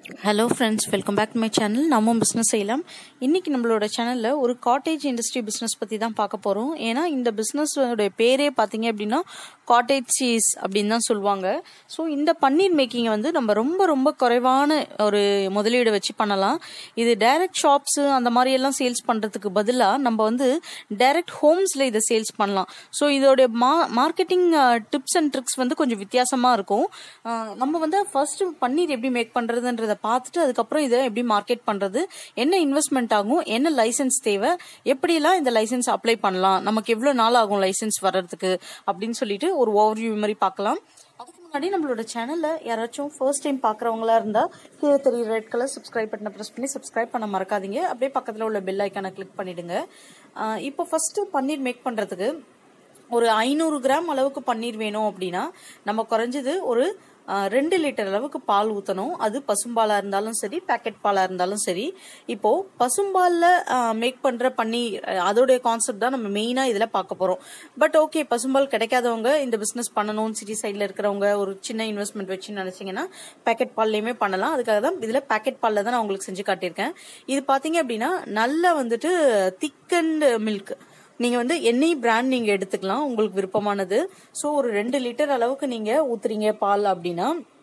hello friends welcome back to my channel நம்மும் business செய்யலாம் இன்னைக்கு நம்மளோட சேனலில் ஒரு காட்டேஜ் இண்டஸ்ட்ரி பிஸ்னஸ் பற்றி தான் பார்க்க போகிறோம் ஏன்னா இந்த பிஸ்னஸோட பேரே பார்த்தீங்க அப்படின்னா காட்டேஜ் சீஸ் அப்படின்னு தான் சொல்லுவாங்க ஸோ இந்த பன்னீர் மேக்கிங்கை வந்து நம்ம ரொம்ப ரொம்ப குறைவான ஒரு முதலீடு வச்சு பண்ணலாம் இது டைரக்ட் ஷாப்ஸு அந்த மாதிரி எல்லாம் சேல்ஸ் பண்ணுறதுக்கு பதிலாக நம்ம வந்து டைரக்ட் ஹோம்ஸில் இதை சேல்ஸ் பண்ணலாம் ஸோ இதோடைய மா மார்க்கெட்டிங் டிப்ஸ் அண்ட் ட்ரிக்ஸ் வந்து கொஞ்சம் வித்தியாசமாக இருக்கும் அஹ் நம்ம வந்து ஃபர்ஸ்ட் பன்னீர் எப்படி மேக் பண்ணுறதுன்றத பார்த்துட்டு அதுக்கப்புறம் இதை எப்படி மார்க்கெட் பண்ணுறது என்ன இன்வெஸ்ட்மெண்ட் ஆகும் என்ன லைசன்ஸ் தேவை எப்படியெல்லாம் இந்த லைசன்ஸ் அப்ளை பண்ணலாம் நமக்கு எவ்வளோ நாள் ஆகும் லைசன்ஸ் வர்றதுக்கு அப்படின்னு சொல்லிட்டு ஒரு ஓவர்வியூ மாதிரி பார்க்கலாம் அதுக்கு முன்னாடி நம்மளோட சேனல்ல யாராச்சும் ஃபர்ஸ்ட் டைம் பார்க்குறவங்களா இருந்தா கீழே தெரிய ரெட் கலர் சப்ஸ்கிரைப் பட்டனை ப்ரெஸ் பண்ணி சப்ஸ்கிரைப் பண்ண மறக்காதீங்க அப்படியே பக்கத்தில் உள்ள பெல் ஐக்கானை கிளிக் பண்ணிடுங்க அஹ் இப்போ ஃபர்ஸ்ட் பன்னீர் மேக் பண்ணுறதுக்கு ஒரு ஐநூறு கிராம் அளவுக்கு பன்னீர் வேணும் அப்படின்னா நம்ம குறைஞ்சது ஒரு அஹ், ரெண்டு லிட்டர் அளவுக்கு பால் ஊற்றணும் அது பசும்பாலா இருந்தாலும் சரி பேக்கெட் பாலா இருந்தாலும் சரி இப்போ பசும்பால்ல மேக் பண்ற பன்னீர் அஹ், அதோடைய கான்செப்ட் தான் நம்ம மெயினா இதுல பார்க்க போறோம் பட் ஓகே பசும்பால் கிடைக்காதவங்க இந்த பிசினஸ் பண்ணணும் சிட்டி சைட்ல இருக்கிறவங்க ஒரு சின்ன இன்வெஸ்ட்மெண்ட் வச்சு நினைச்சீங்கன்னா பேக்கெட் பால்லையுமே பண்ணலாம் அதுக்காக தான் இதுல பேக்கெட் பால்ல தான் நான் உங்களுக்கு செஞ்சு காட்டியிருக்கேன் இது பாத்தீங்க அப்படின்னா நல்லா வந்துட்டு திக் அண்ட் மில்க் நீங்க வந்து எனி பிராண்ட் நீங்க எடுத்துக்கலாம் உங்களுக்கு விருப்பமானது ஸோ ஒரு ரெண்டு லிட்டர் அளவுக்கு நீங்க ஊத்துறீங்க பால் அப்படின்னா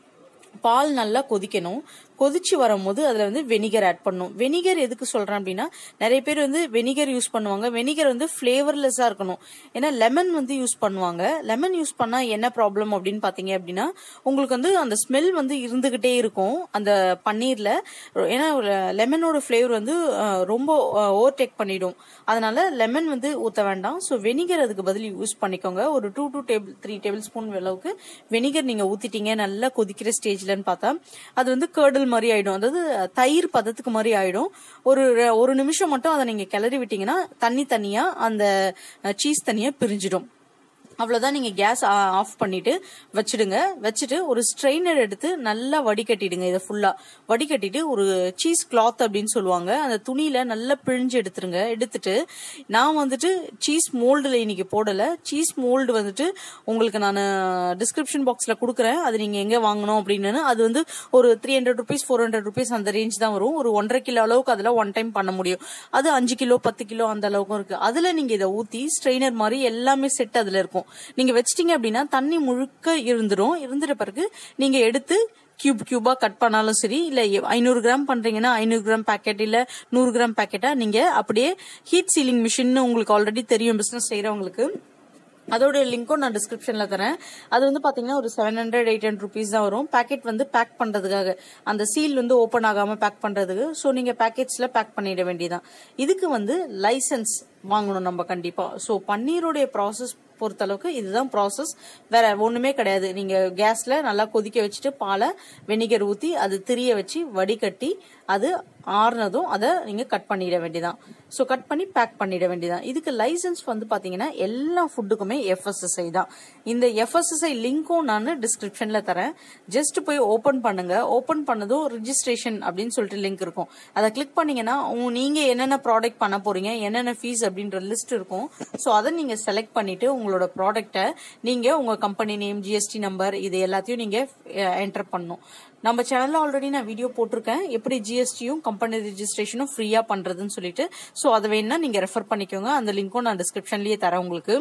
பால் நல்லா கொதிக்கணும் கொதிச்சு வரும்போது அதுல வந்து வெனிகர் ஆட் பண்ணும் வெனிகர் எதுக்கு சொல்றேன் அப்படின்னா நிறைய பேர் வந்து வெனிகர் யூஸ் பண்ணுவாங்க வெனிகர் வந்து ஃபிளேவர்லெஸ்ஸா இருக்கணும் ஏன்னா லெமன் வந்து யூஸ் பண்ணுவாங்க லெமன் யூஸ் பண்ணா என்ன ப்ராப்ளம் அப்படின்னு பாத்தீங்க அப்படின்னா உங்களுக்கு வந்து அந்த ஸ்மெல் வந்து இருந்துகிட்டே இருக்கும் அந்த பன்னீர்ல ஏன்னா லெமனோட ஃபிளேவர் வந்து அஹ், ரொம்ப ஓவர்டேக் பண்ணிடும் அதனால லெமன் வந்து ஊத்த வேண்டாம் ஸோ வெனிகர் அதுக்கு பதில் யூஸ் பண்ணிக்கோங்க ஒரு two two table three table spoon அளவுக்கு வெனிகர் நீங்க ஊத்திட்டீங்க நல்லா கொதிக்கிற ஸ்டேஜ்லன்னு பார்த்தா அது வந்து கேர்டல் மாதிரி ஆயிடும் அதாவது தயிர் பதத்துக்கு மாதிரி ஆயிடும் ஒரு ஒரு நிமிஷம் மட்டும் அதை நீங்க கிளறி விட்டீங்கன்னா தண்ணி தனியா அந்த சீஸ் தனியா பிரிஞ்சிடும் அவ்வளவுதான் நீங்க கேஸ் ஆஃப் பண்ணிட்டு வச்சிடுங்க வச்சுட்டு ஒரு ஸ்ட்ரெயினர் எடுத்து நல்லா வடிகட்டிடுங்க இதை ஃபுல்லா வடிகட்டிட்டு ஒரு சீஸ் கிளாத் அப்படின்னு சொல்லுவாங்க அந்த துணியில நல்லா பிழிஞ்சு எடுத்துருங்க எடுத்துட்டு நான் வந்துட்டு சீஸ் மோல்டுல இன்னைக்கு போடல சீஸ் மோல்டு வந்துட்டு உங்களுக்கு நான் டிஸ்கிரிப்ஷன் பாக்ஸ்ல கொடுக்குறேன் அது நீங்க எங்க வாங்கணும் அப்படின்னு அது வந்து ஒரு three hundred rupees four hundred rupees அந்த ரேஞ்ச் தான் வரும் ஒரு ஒன்றரை கிலோ அளவுக்கு அதுல ஒன் டைம் பண்ண முடியும் அது அஞ்சு கிலோ பத்து கிலோ அந்த அளவுக்கும் இருக்கு அதுல நீங்க இதை ஊத்தி ஸ்ட்ரெயினர் மாதிரி எல்லாமே செட் அதுல இருக்கும் நீங்க வச்சிட்டீங்க அப்படின்னா தண்ணி முழுக்க இருந்துரும் இருந்துட்ட பிறகு நீங்க எடுத்து கியூப் கியூபா கட் பண்ணாலும் சரி இல்ல ஐநூறு கிராம் பண்றீங்கன்னா ஐநூறு கிராம் பேக்கெட் இல்ல நூறு கிராம் பேக்கெட்டா நீங்க அப்படியே ஹீட் சீலிங் மிஷின் உங்களுக்கு ஆல்ரெடி தெரியும் பிசினஸ் செய்யறவங்களுக்கு அதோட லிங்க்கும் நான் டிஸ்கிரிப்ஷன்ல தரேன் அது வந்து பாத்தீங்கன்னா ஒரு seven hundred eight hundred rupees தான் வரும் பேக்கெட் வந்து பேக் பண்றதுக்காக அந்த சீல் வந்து ஓப்பன் ஆகாம பேக் பண்றதுக்கு ஸோ நீங்க பேக்கெட்ஸ்ல பேக் பண்ணிட வேண்டியதான் இதுக்கு வந்து லைசன்ஸ் வாங்கணும் நம்ம கண்டிப்பா ஸோ பன்னீருடைய ப்ராசஸ் பொறுத்தளவுக்கு இதுதான் ப்ராசஸ் வேற ஒண்ணுமே கிடையாது நீங்க கேஸ்ல நல்லா கொதிக்க வச்சுட்டு பாலை வெனிகர் ஊத்தி அது திரிய வச்சு வடிகட்டி அது ஆறுனதும் அதை நீங்க கட் பண்ணிட வேண்டியதான் ஸோ கட் பண்ணி பேக் பண்ணிட வேண்டியதான் இதுக்கு லைசன்ஸ் வந்து பாத்தீங்கன்னா எல்லா ஃபுட்டுக்குமே எஃப்எஸ்எஸ்ஐ தான் இந்த எஃப்எஸ்எஸ்ஐ லிங்க்கும் நான் டிஸ்கிரிப்ஷன்ல தரேன் ஜஸ்ட் போய் ஓபன் பண்ணுங்க ஓபன் பண்ணதும் ரிஜிஸ்ட்ரேஷன் அப்படின்னு சொல்லிட்டு லிங்க் இருக்கும் அதை கிளிக் பண்ணீங்கன்னா உங்க- நீங்க என்னென்ன ப்ராடக்ட் பண்ண போறீங்க என்னென்ன ஃபீஸ் அப்படின்ற லிஸ்ட் இருக்கும் ஸோ அதை நீங்க செலக்ட் பண்ணிட்டு உங்களோட ப்ராடக்ட்டை நீங்க உங்க கம்பெனி நேம் ஜிஎஸ்டி நம்பர் இது எல்லாத்தையும் நீங்க என்டர் பண்ணணும் நம்ம சேனல்ல ஆல்ரெடி நான் வீடியோ போட்டிருக்கேன் எப்படி ஜிஎஸ்டியும் கம்பெனி ரெஜிஸ்ட்ரேஷனும் ஃப்ரீயா பண்றதுன்னு சொல்லிட்டு ஸோ அதை வேணா நீங்க ரெஃபர் பண்ணிக்கோங்க அந்த லிங்க்கும் நான் டிஸ்கிரிப்ஷன்லயே தரேன் உங்களுக்கு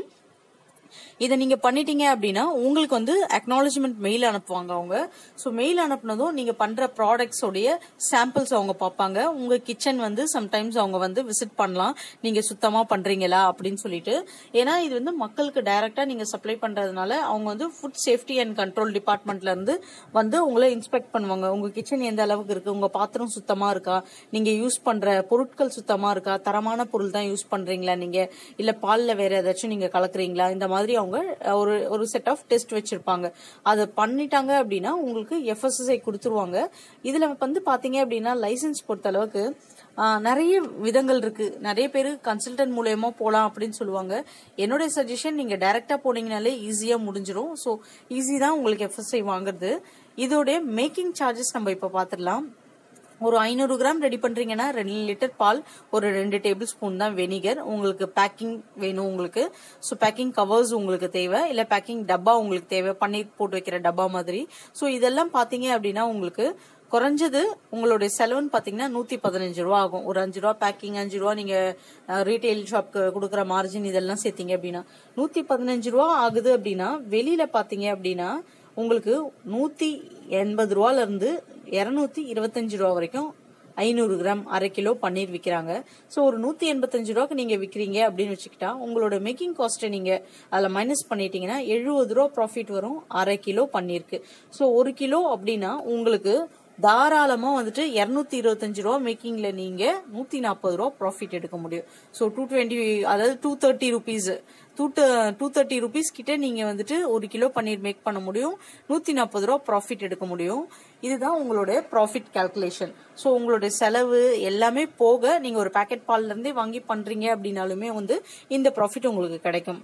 இதை நீங்க பண்ணிட்டீங்க அப்படின்னா உங்களுக்கு வந்து அக்னாலஜ்மெண்ட் மெயில் அனுப்புவாங்க அவங்க ஸோ மெயில் அனுப்புனதும் நீங்க பண்ற ப்ராடக்ட்ஸ் உடைய சாம்பிள்ஸ் அவங்க பார்ப்பாங்க உங்க கிச்சன் வந்து சம்டைம்ஸ் அவங்க வந்து விசிட் பண்ணலாம் நீங்க சுத்தமா பண்றீங்களா அப்படின்னு சொல்லிட்டு ஏன்னா இது வந்து மக்களுக்கு டைரக்டா நீங்க சப்ளை பண்றதுனால அவங்க வந்து ஃபுட் சேஃப்டி அண்ட் கண்ட்ரோல் டிபார்ட்மெண்ட்ல இருந்து வந்து உங்களை இன்ஸ்பெக்ட் பண்ணுவாங்க உங்க கிச்சன் எந்த அளவுக்கு இருக்கு உங்க பாத்திரம் சுத்தமா இருக்கா நீங்க யூஸ் பண்ற பொருட்கள் சுத்தமா இருக்கா தரமான பொருள் தான் யூஸ் பண்றீங்களா நீங்க இல்ல பால்ல வேற ஏதாச்சும் நீங்க கலக்குறீங்களா இந்த மாதிரி அவங்க ஒரு ஒரு செட் ஆஃப் டெஸ்ட் வச்சிருப்பாங்க அதை பண்ணிட்டாங்க அப்படின்னா உங்களுக்கு எஃப்எஸ்எஸ்ஐ கொடுத்துருவாங்க இதுல வந்து பாத்தீங்க அப்படின்னா லைசன்ஸ் பொறுத்த அளவுக்கு ஆஹ், நிறைய விதங்கள் இருக்கு நிறைய பேர் கன்சல்டன்ட் மூலயமா போலாம் அப்படின்னு சொல்லுவாங்க என்னுடைய சஜஷன் நீங்க டைரக்டா போனீங்கனாலே ஈஸியா முடிஞ்சிரும் ஸோ ஈஸி தான் உங்களுக்கு எஃப்எஸ்ஐ வாங்குறது இதோட மேக்கிங் சார்ஜஸ் நம்ம இப்ப பாத்துடலாம் ஒரு ஐநூறு கிராம் ரெடி பண்றீங்கன்னா ரெண்டு லிட்டர் பால் ஒரு ரெண்டு டேபிள் ஸ்பூன் தான் வெனிகர் உங்களுக்கு பேக்கிங் வேணும் உங்களுக்கு ஸோ பேக்கிங் கவர்ஸ் உங்களுக்கு தேவை இல்ல பேக்கிங் டப்பா உங்களுக்கு தேவை பன்னீர் போட்டு வைக்கிற டப்பா மாதிரி ஸோ இதெல்லாம் பாத்தீங்க அப்படின்னா உங்களுக்கு குறைஞ்சது உங்களுடைய செலவுன்னு பாத்தீங்கன்னா நூத்தி பதினஞ்சு ரூபா ஆகும் ஒரு அஞ்சு ரூபா பேக்கிங் அஞ்சு ரூபா நீங்க ரீட்டைல் ஷாப்க்கு கொடுக்குற மார்ஜின் இதெல்லாம் சேர்த்தீங்க அப்படின்னா நூத்தி பதினஞ்சு ரூபா ஆகுது அப்படின்னா வெளியில பாத்தீங்க அப்படின்னா உங்களுக்கு நூத்தி எண்பது ரூபால இருந்து இருநூத்தி இருபத்தஞ்சு ரூபா வரைக்கும் ஐநூறு கிராம் அரை கிலோ பன்னீர் விற்கிறாங்க ஸோ ஒரு நூத்தி எண்பத்தஞ்சு ரூபாய்க்கு நீங்க விற்கிறீங்க அப்படின்னு வச்சுக்கிட்டா உங்களோட மேக்கிங் காஸ்ட்டை நீங்க அதில் மைனஸ் பண்ணிட்டீங்கன்னா எழுபது ரூபா ப்ராஃபிட் வரும் அரை கிலோ பன்னீருக்கு ஸோ ஒரு கிலோ அப்படின்னா உங்களுக்கு தாராளமா வந்துட்டு இருநூத்தி இருபத்தஞ்சு ரூபா மேக்கிங்ல நீங்க நூத்தி நாற்பது ரூபா ப்ராஃபிட் எடுக்க முடியும் ஸோ டூ டுவெண்ட்டி அதாவது two thirty rupees two two thirty rupees கிட்ட நீங்க வந்துட்டு ஒரு கிலோ பன்னீர் மேக் பண்ண முடியும் நூத்தி நாற்பது ரூபா ப்ராஃபிட் எடுக்க முடியும் இதுதான் உங்களுடைய ப்ராஃபிட் கால்குலேஷன் ஸோ உங்களுடைய செலவு எல்லாமே போக நீங்க ஒரு பேக்கெட் பால்ல இருந்தே வாங்கி பண்றீங்க அப்படின்னாலுமே வந்து இந்த ப்ராஃபிட் உங்களுக்கு கிடைக்கும்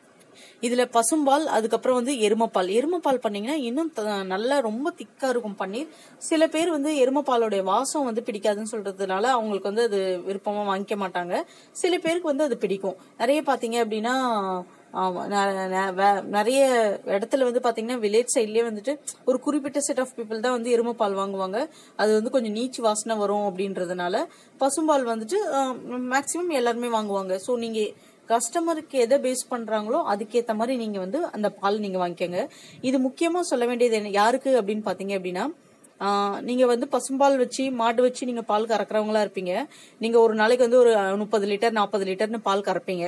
இதுல பசும்பால் அதுக்கப்புறம் வந்து எருமைப்பால் எருமைப்பால் பண்ணீங்கன்னா இன்னும் த- நல்லா ரொம்ப திக்கா இருக்கும் பன்னீர் சில பேர் வந்து எருமைப்பாலோடைய வாசம் வந்து பிடிக்காதுன்னு சொல்றதுனால அவங்களுக்கு வந்து அது விருப்பமா வாங்கிக்க மாட்டாங்க சில பேருக்கு வந்து அது பிடிக்கும் நிறைய பாத்தீங்க அப்படின்னா ஆமா, ந- ந- வே- நிறைய இடத்துல வந்து பாத்தீங்கன்னா வில்லேஜ் சைட்லயே வந்துட்டு ஒரு குறிப்பிட்ட செட் ஆஃப் பீப்புள் தான் வந்து எருமைப்பால் வாங்குவாங்க அது வந்து கொஞ்சம் நீச்சு வாசனை வரும் அப்படின்றதுனால பசும்பால் வந்துட்டு மேக்சிமம் எல்லாருமே வாங்குவாங்க ஸோ நீங்க கஸ்டமருக்கு எதை பேஸ் பண்றாங்களோ அதுக்கேத்த மாதிரி நீங்க வந்து அந்த பால் நீங்க வாங்கிக்கோங்க இது முக்கியமா சொல்ல வேண்டியது என்ன யாருக்கு அப்படின்னு பாத்தீங்க அப்படின்னா ஆஹ் நீங்க வந்து பசும்பால் வச்சு மாடு வச்சு நீங்க பால் கறக்குறவங்களா இருப்பீங்க நீங்க ஒரு நாளைக்கு வந்து ஒரு முப்பது லிட்டர் நாற்பது லிட்டர்னு பால் கறப்பீங்க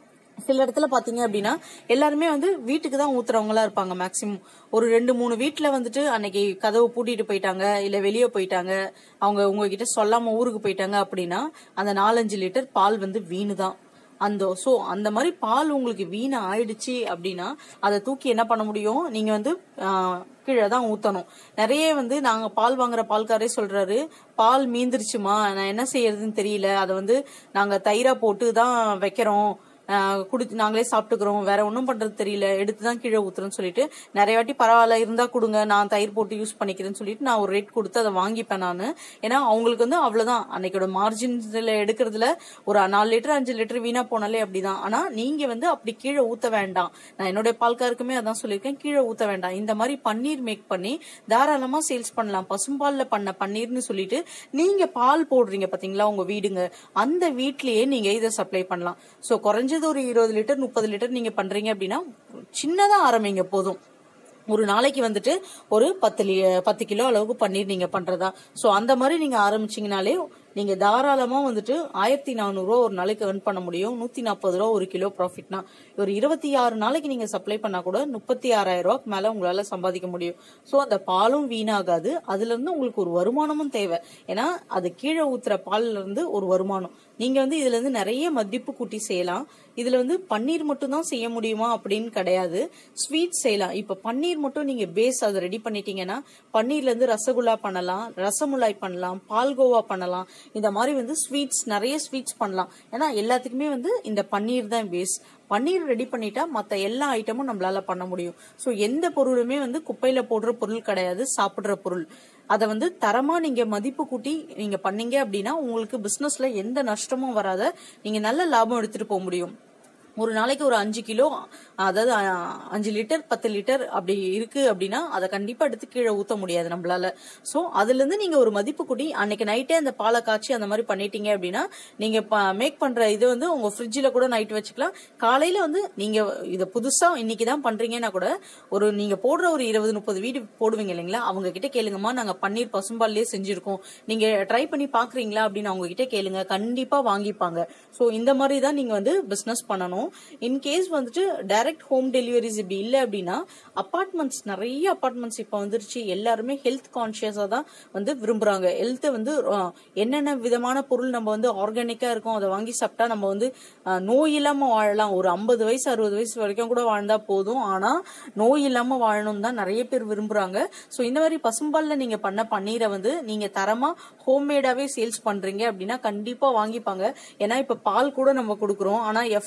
சில இடத்துல பாத்தீங்க அப்படின்னா எல்லாருமே வந்து வீட்டுக்கு தான் ஊத்துறவங்களா இருப்பாங்க மேக்சிமம் ஒரு ரெண்டு மூணு வீட்ல வந்துட்டு அன்னைக்கு கதவு பூட்டிட்டு போயிட்டாங்க இல்ல வெளியே போயிட்டாங்க அவங்க உங்ககிட்ட சொல்லாம ஊருக்கு போயிட்டாங்க அப்படின்னா அந்த நாலஞ்சு லிட்டர் பால் வந்து வீணு தான் அந்த சோ அந்த மாதிரி பால் உங்களுக்கு வீணா ஆயிடுச்சு அப்படின்னா அதை தூக்கி என்ன பண்ண முடியும் நீங்க வந்து ஆஹ், கீழே தான் ஊத்தணும் நிறைய வந்து நாங்க பால் வாங்குற பால்காரே சொல்றாரு பால் மீந்துருச்சுமா நான் என்ன செய்யறதுன்னு தெரியல அதை வந்து நாங்க தயிரா போட்டு தான் வைக்கிறோம் ஆஹ் குடி நாங்களே சாப்பிட்டுக்கிறோம் வேற ஒன்றும் பண்றது தெரியல எடுத்து தான் கீழே ஊத்துறோம்னு சொல்லிட்டு நிறைய வாட்டி பரவாயில்ல இருந்தா கொடுங்க நான் தயிர் போட்டு யூஸ் பண்ணிக்கிறேன்னு சொல்லிட்டு நான் ஒரு ரேட் கொடுத்து அதை வாங்கிப்பேன் நான் ஏன்னா அவங்களுக்கு வந்து அவ்வளவுதான் அன்னைக்கோட மார்ஜின்ஸ்ல எடுக்கிறதுல ஒரு நாலு லிட்டர் அஞ்சு லிட்டர் வீணா போனாலே அப்படிதான் ஆனா நீங்க வந்து அப்படி கீழே ஊத்த வேண்டாம் நான் என்னுடைய பால்காருக்குமே அதான் சொல்லியிருக்கேன் கீழே ஊத்த வேண்டாம் இந்த மாதிரி பன்னீர் மேக் பண்ணி தாராளமா சேல்ஸ் பண்ணலாம் பசும்பால்ல பண்ண பன்னீர்னு சொல்லிட்டு நீங்க பால் போடுறீங்க பாத்தீங்களா உங்க வீடுங்க அந்த வீட்லயே நீங்க இதை சப்ளை பண்ணலாம் சோ குறைஞ்சது ஒரு இருபது லிட்டர் முப்பது லிட்டர் நீங்க பண்றீங்க அப்படின்னா சின்னதா ஆரம்பிங்க போதும் ஒரு நாளைக்கு வந்துட்டு ஒரு பத்து லி பத்து கிலோ அளவுக்கு பன்னீர் நீங்க பண்றதா சோ அந்த மாதிரி நீங்க ஆரம்பிச்சீங்கனாலே நீங்க தாராளமா வந்துட்டு ஆயிரத்தி நானூறு ரூபா ஒரு நாளைக்கு earn பண்ண முடியும் நூத்தி நாற்பது ரூபா ஒரு கிலோ ப்ராஃபிட்னா ஒரு இருபத்தி ஆறு நாளைக்கு நீங்க சப்ளை பண்ணா கூட முப்பத்தி ஆறாயிரம் ரூபாய்க்கு மேல உங்களால சம்பாதிக்க முடியும் சோ அந்த பாலும் வீணாகாது அதுல இருந்து உங்களுக்கு ஒரு வருமானமும் தேவை ஏன்னா அது கீழே ஊத்துற பால்ல இருந்து ஒரு வருமானம் நீங்க வந்து இதுல இருந்து நிறைய மதிப்பு கூட்டி செய்யலாம் இதுல வந்து பன்னீர் மட்டும் தான் செய்ய முடியுமா அப்படின்னு கிடையாது ஸ்வீட் செய்யலாம் இப்ப பன்னீர் மட்டும் நீங்க பேஸ் அதை ரெடி பண்ணிட்டீங்கன்னா பன்னீர்ல இருந்து ரசகுல்லா பண்ணலாம் ரசமுலாய் பண்ணலாம் பால்கோவா பண்ணலாம் இந்த மாதிரி வந்து ஸ்வீட்ஸ் நிறைய ஸ்வீட்ஸ் பண்ணலாம் ஏன்னா எல்லாத்துக்குமே வந்து இந்த பன்னீர் தான் பேஸ் பன்னீர் ரெடி பண்ணிட்டா மத்த எல்லா ஐட்டமும் நம்மளால பண்ண முடியும் சோ எந்த பொருளுமே வந்து குப்பையில போடுற பொருள் கிடையாது சாப்பிடுற பொருள் அதை வந்து தரமா நீங்க மதிப்பு கூட்டி நீங்க பண்ணீங்க அப்படின்னா உங்களுக்கு பிசினஸ்ல எந்த நஷ்டமும் வராத நீங்க நல்ல லாபம் எடுத்துட்டு போக முடியும் ஒரு நாளைக்கு ஒரு அஞ்சு கிலோ அதாவது அஹ், அஞ்சு லிட்டர் பத்து லிட்டர் அப்படி இருக்கு அப்படின்னா அதை கண்டிப்பா எடுத்து கீழே ஊத்த முடியாது நம்மளால சோ அதுல இருந்து நீங்க ஒரு மதிப்பு கூட்டி அன்னைக்கு நைட்டே அந்த பாலை காய்ச்சி அந்த மாதிரி பண்ணிட்டீங்க அப்படின்னா நீங்க மேக் பண்ற இது வந்து உங்க ஃப்ரிட்ஜில் கூட நைட் வச்சுக்கலாம் காலையில வந்து நீங்க இதை புதுசா இன்னைக்கு தான் பண்றீங்கன்னா கூட ஒரு நீங்க போடுற ஒரு இருபது முப்பது வீடு போடுவீங்க இல்லைங்களா அவங்க கிட்ட கேளுங்கம்மா நாங்க பன்னீர் பசும்பால்லே செஞ்சிருக்கோம் நீங்க ட்ரை பண்ணி பாக்குறீங்களா அப்படின்னு அவங்க கிட்ட கேளுங்க கண்டிப்பா வாங்கிப்பாங்க சோ இந்த மாதிரி தான் நீங்க வந்து பிசினஸ் பண்ணணும் இன்கேஸ் வந்துட்டு டைரக்ட் ஹோம் டெலிவரிஸ் இப்படி இல்லை அப்படின்னா அபார்ட்மெண்ட்ஸ் நிறைய அபார்ட்மெண்ட்ஸ் இப்போ வந்துருச்சு எல்லாருமே ஹெல்த் கான்சியஸா தான் வந்து விரும்புறாங்க ஹெல்த் வந்து அஹ், என்னென்ன விதமான பொருள் நம்ம வந்து ஆர்கானிக்கா இருக்கும் அதை வாங்கி சாப்பிட்டா நம்ம வந்து அஹ், நோய் இல்லாம வாழலாம் ஒரு ஐம்பது வயசு அறுபது வயசு வரைக்கும் கூட வாழ்ந்தா போதும் ஆனா நோய் இல்லாம வாழணும் தான் நிறைய பேர் விரும்புறாங்க சோ இந்த மாதிரி பசும்பால்ல நீங்க பண்ண பன்னீரை வந்து நீங்க தரமா ஹோம்மேடாவே சேல்ஸ் பண்றீங்க அப்படின்னா கண்டிப்பா வாங்கிப்பாங்க ஏன்னா இப்ப பால் கூட நம்ம கொடுக்குறோம் ஆனா எஃப்எஸ்ஐ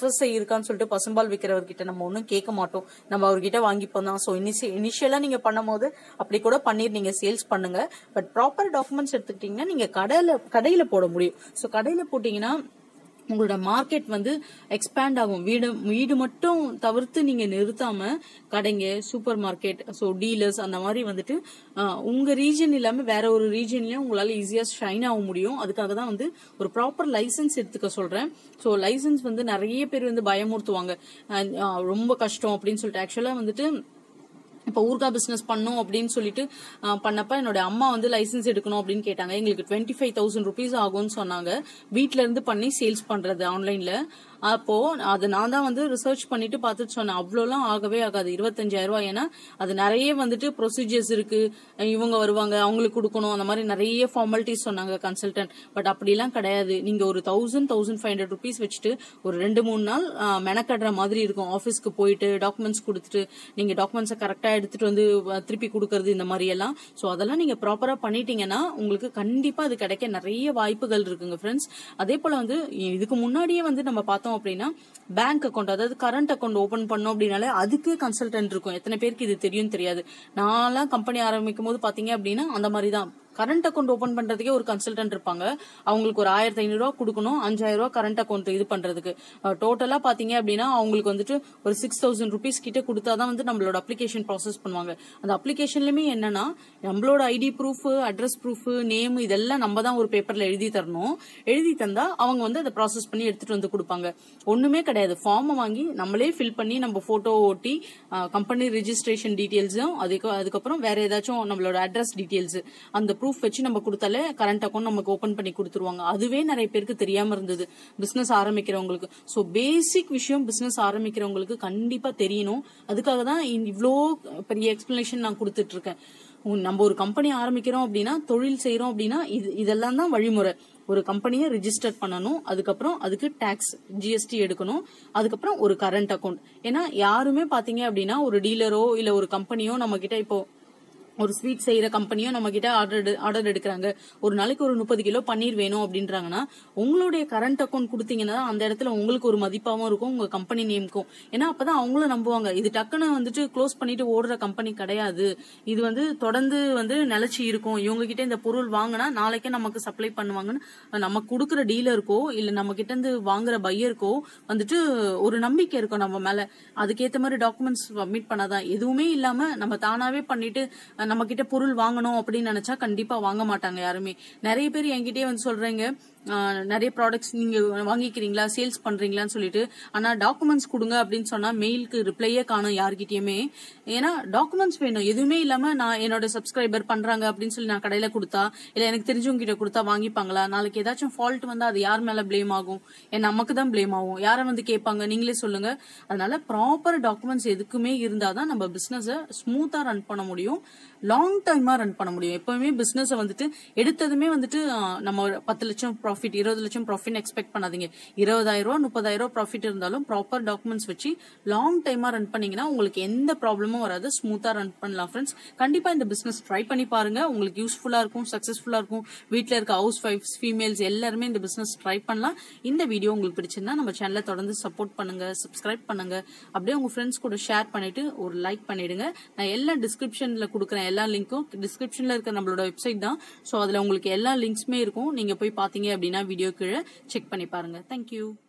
இருக்கான்னு சொல்லிட்டு பசும்பால் விற்கிறவர்கிட்ட நம்ம ஒன்றும் கேட்க மாட்டோம் நம்ம அவர்கிட்ட வாங்கிப்போம் தான் ஸோ இனிஷி இனிஷியலா நீங்க பண்ணும்போது அப்படி கூட பண்ணி நீங்க சேல்ஸ் பண்ணுங்க பட் ப்ராப்பர் டாக்குமெண்ட்ஸ் எடுத்துக்கிட்டீங்கன்னா நீங்க கடையில கடையில போட முடியும் ஸோ கடையில போட்டீங்கன்னா உங்களோட மார்க்கெட் வந்து எக்ஸ்பேண்ட் ஆகும் வீடு வீடு மட்டும் தவிர்த்து நீங்க நிறுத்தாம கடைங்க சூப்பர் மார்க்கெட் ஸோ டீலர்ஸ் அந்த மாதிரி வந்துட்டு ஆஹ், உங்க ரீஜன் இல்லாம வேற ஒரு ரீஜன்லயும் உங்களால ஈஸியா ஷைன் ஆக முடியும் அதுக்காக தான் வந்து ஒரு ப்ராப்பர் லைசன்ஸ் எடுத்துக்க சொல்றேன் ஸோ லைசன்ஸ் வந்து நிறைய பேர் வந்து பயமுறுத்துவாங்க ஆஹ், ஆஹ், ரொம்ப கஷ்டம் அப்படின்னு சொல்லிட்டு ஆக்சுவலா வந்துட்டு இப்போ ஊர்கா பிசினஸ் பண்ணும் அப்படின்னு சொல்லிட்டு ஆஹ், பண்ணப்ப என்னோட அம்மா வந்து லைசன்ஸ் எடுக்கணும் அப்படின்னு கேட்டாங்க எங்களுக்கு டுவெண்ட்டி ஃபைவ் தௌசண்ட் ருபீஸ் ஆகும்னு சொன்னாங்க வீட்ல இருந்து பண்ணி சேல்ஸ் பண்றது ஆன்லைன்ல அப்போ அது நான் தான் வந்து ரிசர்ச் பண்ணிட்டு பார்த்துட்டு சொன்னேன் அவ்வளோலாம் ஆகவே ஆகாது இருபத்தஞ்சாயிரம் ரூபாய் ஏன்னா அது நிறைய வந்துட்டு ப்ரொசீஜர்ஸ் இருக்கு இவங்க வருவாங்க அவங்களுக்கு கொடுக்கணும் அந்த மாதிரி நிறைய ஃபார்மாலிட்டிஸ் சொன்னாங்க கன்சல்டன்ட் பட் அப்படிலாம் கிடையாது நீங்க ஒரு thousand thousand five hundred rupees வச்சுட்டு ஒரு ரெண்டு மூணு நாள் ஆஹ், மெனக்கடுற மாதிரி இருக்கும் ஆஃபீஸ்க்கு போயிட்டு டாக்குமெண்ட்ஸ் கொடுத்துட்டு நீங்க டாக்குமெண்ட்ஸை கரெக்டா எடுத்துட்டு வந்து அஹ், திருப்பி கொடுக்கறது இந்த மாதிரி எல்லாம் ஸோ அதெல்லாம் நீங்க ப்ராப்பரா பண்ணிட்டீங்கன்னா உங்களுக்கு கண்டிப்பா அது கிடைக்க நிறைய வாய்ப்புகள் இருக்குங்க ஃப்ரெண்ட்ஸ் அதே போல வந்து இதுக்கு முன்னாடியே வந்து நம்ம பார்த்தோம் அப்படின்னா பேங்க் அக்கௌண்ட் அதாவது கரண்ட் அக்கௌண்ட் ஓபன் பண்ணோம் அப்படின்னாலே அதுக்கு கன்சல்டன்ட் இருக்கும் எத்தனை பேருக்கு இது தெரியும் தெரியாது நான்லாம் கம்பெனி ஆரம்பிக்கும் போது பாத்தீங்க அப்படின்னா அந்த மாதிரி தான் கரண்ட் அக்கௌண்ட் ஓபன் பண்றதுக்கே ஒரு கன்சல்டன்ட் இருப்பாங்க அவங்களுக்கு ஒரு ஆயிரத்தி ஐநூறு ரூபா கொடுக்கணும் அஞ்சாயிரம் ரூபா கரண்ட் அக்கௌண்ட் இது பண்றதுக்கு டோட்டலா பாத்தீங்க அப்படின்னா அவங்களுக்கு வந்துட்டு ஒரு சிக்ஸ் தௌசண்ட் ருபீஸ் கிட்ட கொடுத்தாதான் வந்து நம்மளோட அப்ளிகேஷன் ப்ராசஸ் பண்ணுவாங்க அந்த அப்ளிகேஷன்லயுமே என்னன்னா நம்மளோட ID proof address proof name இதெல்லாம் நம்ம தான் ஒரு பேப்பர்ல எழுதி தரணும் எழுதி தந்தா அவங்க வந்து அதை ப்ராசஸ் பண்ணி எடுத்துட்டு வந்து கொடுப்பாங்க ஒண்ணுமே கிடையாது ஃபார்மை வாங்கி நம்மளே ஃபில் பண்ணி நம்ம போட்டோ ஓட்டி கம்பெனி ரெஜிஸ்ட்ரேஷன் டீடைல்ஸும் அதுக்கு அதுக்கப்புறம் வேற ஏதாச்சும் நம்மளோட அட்ரஸ் டீடைல்ஸ் அந்த ப்ரூஃப் வச்சு நம்ம கொடுத்தாலே கரண்ட் அக்கௌண்ட் நமக்கு ஓபன் பண்ணி கொடுத்துருவாங்க அதுவே நிறைய பேருக்கு தெரியாம இருந்தது பிசினஸ் ஆரம்பிக்கிறவங்களுக்கு ஸோ பேசிக் விஷயம் பிசினஸ் ஆரம்பிக்கிறவங்களுக்கு கண்டிப்பா தெரியணும் அதுக்காக தான் இவ்வளோ பெரிய எக்ஸ்பிளனேஷன் நான் கொடுத்துட்டு இருக்கேன் உம், நம்ம ஒரு கம்பெனி ஆரம்பிக்கிறோம் அப்படின்னா தொழில் செய்யறோம் அப்படின்னா இது இதெல்லாம் தான் வழிமுறை ஒரு கம்பெனியை ரிஜிஸ்டர் பண்ணணும் அதுக்கப்புறம் அதுக்கு டாக்ஸ் ஜிஎஸ்டி எடுக்கணும் அதுக்கப்புறம் ஒரு கரண்ட் அக்கௌண்ட் ஏன்னா யாருமே பாத்தீங்க அப்படின்னா ஒரு டீலரோ இல்ல ஒரு கம்பெனியோ நம்ம கிட்ட இப்போ ஒரு ஸ்வீட் செய்யற கம்பெனியும் நம்ம கிட்ட ஆர்டர் ஆர்டர் எடுக்கிறாங்க ஒரு நாளைக்கு ஒரு முப்பது கிலோ பன்னீர் வேணும் அப்படின்றாங்கன்னா உங்களுடைய கரண்ட் அக்கௌண்ட் கொடுத்தீங்கன்னா அந்த இடத்துல உங்களுக்கு ஒரு மதிப்பாவும் இருக்கும் உங்க கம்பெனி நேம்க்கும் ஏன்னா அப்பதான் அவங்களும் நம்புவாங்க இது டக்குன்னு வந்துட்டு க்ளோஸ் பண்ணிட்டு ஓடுற கம்பெனி கிடையாது இது வந்து தொடர்ந்து வந்து நிலைச்சி இருக்கும் இவங்க கிட்ட இந்த பொருள் வாங்கினா நாளைக்கே நமக்கு சப்ளை பண்ணுவாங்கன்னு நம்ம கொடுக்குற டீலருக்கோ இல்ல நம்ம கிட்ட இருந்து வாங்குற பையருக்கோ வந்துட்டு ஒரு நம்பிக்கை இருக்கும் நம்ம மேல அதுக்கேத்த மாதிரி டாக்குமெண்ட்ஸ் சப்மிட் பண்ணாதான் எதுவுமே இல்லாம நம்ம தானாவே பண்ணிட்டு அஹ், நம்ம கிட்ட பொருள் வாங்கணும் அப்படின்னு நினைச்சா கண்டிப்பா வாங்க மாட்டாங்க யாருமே நிறைய பேர் என்கிட்டயே வந்து சொல்றீங்க அஹ், நிறைய ப்ராடக்ட்ஸ் நீங்க வாங்கிக்கிறீங்களா சேல்ஸ் பண்றீங்களான்னு சொல்லிட்டு ஆனா டாக்குமெண்ட்ஸ் கொடுங்க அப்படின்னு சொன்னா மெயிலுக்கு ரிப்ளையே காணும் யார்கிட்டயுமே ஏன்னா டாக்குமெண்ட்ஸ் வேணும் எதுவுமே இல்லாம நான் என்னோட சப்ஸ்கிரைபர் பண்றாங்க அப்படின்னு சொல்லி நான் கடையில கொடுத்தா இல்ல எனக்கு தெரிஞ்சவங்க கிட்ட கொடுத்தா வாங்கிப்பாங்களா நாளைக்கு ஏதாச்சும் ஃபால்ட் வந்தா அது யார் மேல ப்ளேம் ஆகும் ஏன் நமக்கு தான் ப்ளேம் ஆகும் யாரை வந்து கேட்பாங்க நீங்களே சொல்லுங்க அதனால ப்ராப்பர் டாக்குமெண்ட்ஸ் எதுக்குமே இருந்தாதான் நம்ம பிசினஸ ஸ்மூத்தா ரன் பண்ண முடியும் லாங் டைமா ரன் பண்ண முடியும் எப்பவுமே பிசினஸ் வந்துட்டு எடுத்ததுமே வந்துட்டு ஆஹ், நம்ம ஒரு பத்து லட்சம் ப்ராஃபிட் இருபது லட்சம் ப்ராஃபிட் எக்ஸ்பெக்ட் பண்ணாதீங்க இருபதாயிரம் ரூபா முப்பதாயிரம் ரூபா ப்ராஃபிட் இருந்தாலும் ப்ராப்பர் டாக்குமெண்ட்ஸ் வச்சு லாங் டைமா ரன் பண்ணீங்கன்னா உங்களுக்கு எந்த ப்ராப்ளமும் வராது ஸ்மூத்தா ரன் பண்ணலாம் ஃப்ரெண்ட்ஸ் கண்டிப்பா இந்த பிசினஸ் ட்ரை பண்ணி பாருங்க உங்களுக்கு யூஸ்ஃபுல்லா இருக்கும் சக்சஸ்ஃபுல்லா இருக்கும் வீட்ல இருக்க ஹவுஸ் ஒய்ஃப்ஸ் ஃபீமேல்ஸ் எல்லாருமே இந்த பிசினஸ் ட்ரை பண்ணலாம் இந்த வீடியோ உங்களுக்கு பிடிச்சிருந்தா நம்ம சேனலை தொடர்ந்து சப்போர்ட் பண்ணுங்க சப்ஸ்கிரைப் பண்ணுங்க அப்படியே உங்க ஃப்ரெண்ட்ஸ் கூட ஷேர் பண்ணிட்டு ஒரு லைக் பண்ணிடுங்க நான் எல்லா டிஸ்கிரிப்ஷன்ல கொடுக்குறேன் எல்லா லிங்க்கும் டிஸ்கிரிப்ஷன்ல இருக்க நம்மளோட வெப்சைட் தான் ஸோ அதுல உங்களுக்கு எல்லா லிங்க்ஸுமே இருக்கும் நீங்க போய் பாத்தீங்க அப்படின்னா வீடியோ கீழே செக் பண்ணி பாருங்க தேங்க்யூ